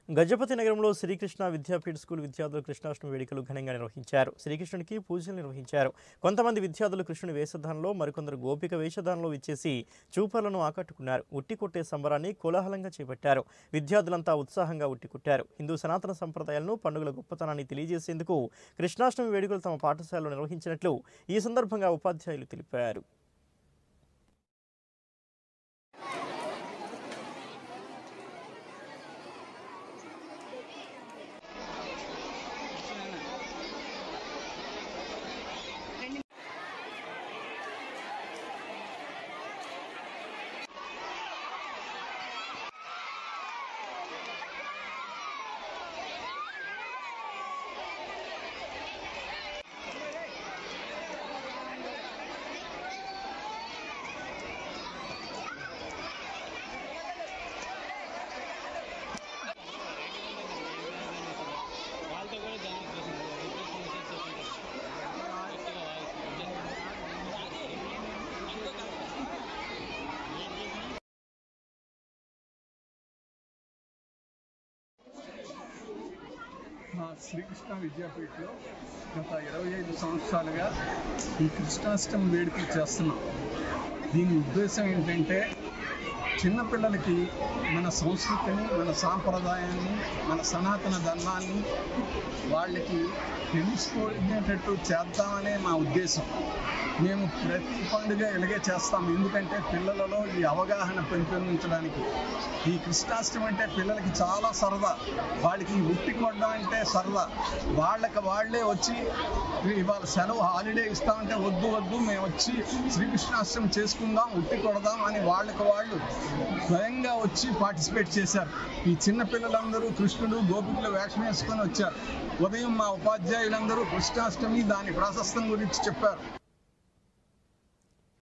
గజపతి నగరంలో శ్రీకృష్ణ విద్యాపీఠ స్కూల్ విద్యార్థులు కృష్ణాష్టమి వేడుకలు ఘనంగా నిర్వహించారు శ్రీకృష్ణునికి పూజలు నిర్వహించారు కొంతమంది విద్యార్థులు కృష్ణుని వేషధారణలో మరికొందరు గోపిక వేషధారణలో ఇచ్చేసి చూపర్లను ఆకట్టుకున్నారు ఉట్టి కొట్టే సంబరాన్ని కోలాహలంగా చేపట్టారు విద్యార్థులంతా ఉత్సాహంగా ఉట్టి కొట్టారు హిందూ సనాతన సంప్రదాయాలను పండుగల గొప్పతనాన్ని తెలియజేసేందుకు కృష్ణాష్టమి వేడుకలు తమ పాఠశాలలో నిర్వహించినట్లు ఈ సందర్భంగా ఉపాధ్యాయులు తెలిపారు వాళ్ళతో కూడా జాయిన్ చేసింది మా శ్రీకృష్ణ విద్యాపీఠలో గత ఇరవై ఐదు సంవత్సరాలుగా ఈ కృష్ణాష్టమి వేడుకలు చేస్తున్నాం దీని ఉద్దేశం ఏంటంటే చిన్నపిల్లలకి మన సంస్కృతిని మన సాంప్రదాయాన్ని మన సనాతన ధర్మాన్ని వాళ్ళకి తెలుసుకునేటట్టు చేద్దామనే మా ఉద్దేశం మేము ప్రతి పండుగ ఇలాగే చేస్తాం ఎందుకంటే పిల్లలలో ఈ అవగాహన పెంపొందించడానికి ఈ కృష్ణాష్టమి అంటే పిల్లలకి చాలా సరదా వాళ్ళకి ఈ ఉట్టి కొట్టడం అంటే సరదా వాళ్ళకి వాళ్ళే వచ్చి ఇవాళ సెలవు హాలిడే ఇస్తామంటే వద్దు వద్దు మేము వచ్చి శ్రీకృష్ణాష్టమి చేసుకుందాం ఉట్టి కొడదాం అని వాళ్ళకి వాళ్ళు స్వయంగా వచ్చి పార్టిసిపేట్ చేశారు ఈ చిన్న పిల్లలందరూ కృష్ణుడు గోపికలు వేషం వేసుకొని వచ్చారు ఉదయం మా ఉపాధ్యాయులందరూ కృష్ణాష్టమి దాని ప్రాశస్తం గురించి చెప్పారు